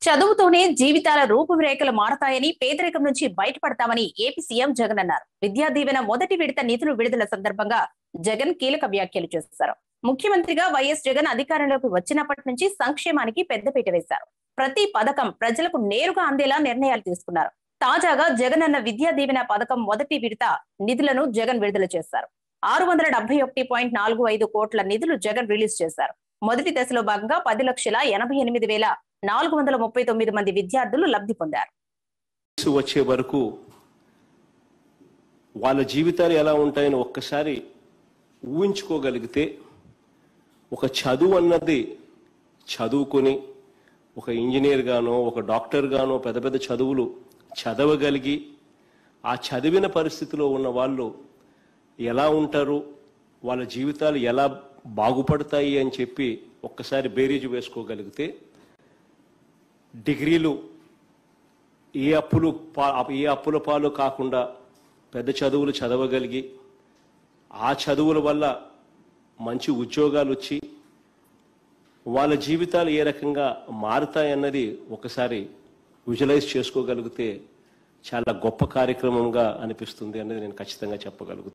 చదువుతోనే జీవితాల రూపురేఖలు మారతాయని పేదరికం నుంచి బయటపడతామని ఏపీ సీఎం జగన్ అన్నారు విద్యా దీవెన మొదటి విడత నిధులు విడుదల సందర్భంగా జగన్ కీలక వ్యాఖ్యలు చేశారు ముఖ్యమంత్రిగా వైఎస్ జగన్ అధికారంలోకి వచ్చినప్పటి నుంచి సంక్షేమానికి పెద్దపీట వేశారు ప్రతి పథకం ప్రజలకు నేరుగా అందేలా నిర్ణయాలు తీసుకున్నారు తాజాగా జగన్ అన్న విద్యా దీవెన పథకం మొదటి విడత నిధులను జగన్ విడుదల చేశారు ఆరు వందల డెబ్బై ఒకటి పాయింట్ నాలుగు ఐదు కోట్ల నిధులు జగన్ రిలీజ్ చేశారు మొదటి దశలో భాగంగా పది లక్షల ఎనభై ఎనిమిది వేల నాలుగు వందల ముప్పై తొమ్మిది మంది విద్యార్థులు లబ్ధి పొందారు వయసు వచ్చే వరకు వాళ్ళ జీవితాలు ఎలా ఉంటాయని ఒక్కసారి ఊహించుకోగలిగితే ఒక చదువు అన్నది చదువుకొని ఒక ఇంజనీర్ గానో ఒక డాక్టర్ గానో పెద్ద పెద్ద చదువులు చదవగలిగి ఆ చదివిన పరిస్థితిలో ఉన్న వాళ్ళు ఎలా ఉంటారు వాళ్ళ జీవితాలు ఎలా బాగుపడతాయి అని చెప్పి ఒక్కసారి బేరీజు వేసుకోగలిగితే డిగ్రీలు ఏ అప్పులు పా- ఏ అప్పుల పాలు కాకుండా పెద్ద చదువులు చదవగలిగి ఆ చదువుల వల్ల మంచి ఉద్యోగాలు వచ్చి వాళ్ళ జీవితాలు ఏ రకంగా మారుతాయన్నది ఒకసారి విజువలైజ్ చేసుకోగలిగితే చాలా గొప్ప కార్యక్రమంగా అనిపిస్తుంది అనేది నేను ఖచ్చితంగా చెప్పగలుగుతాను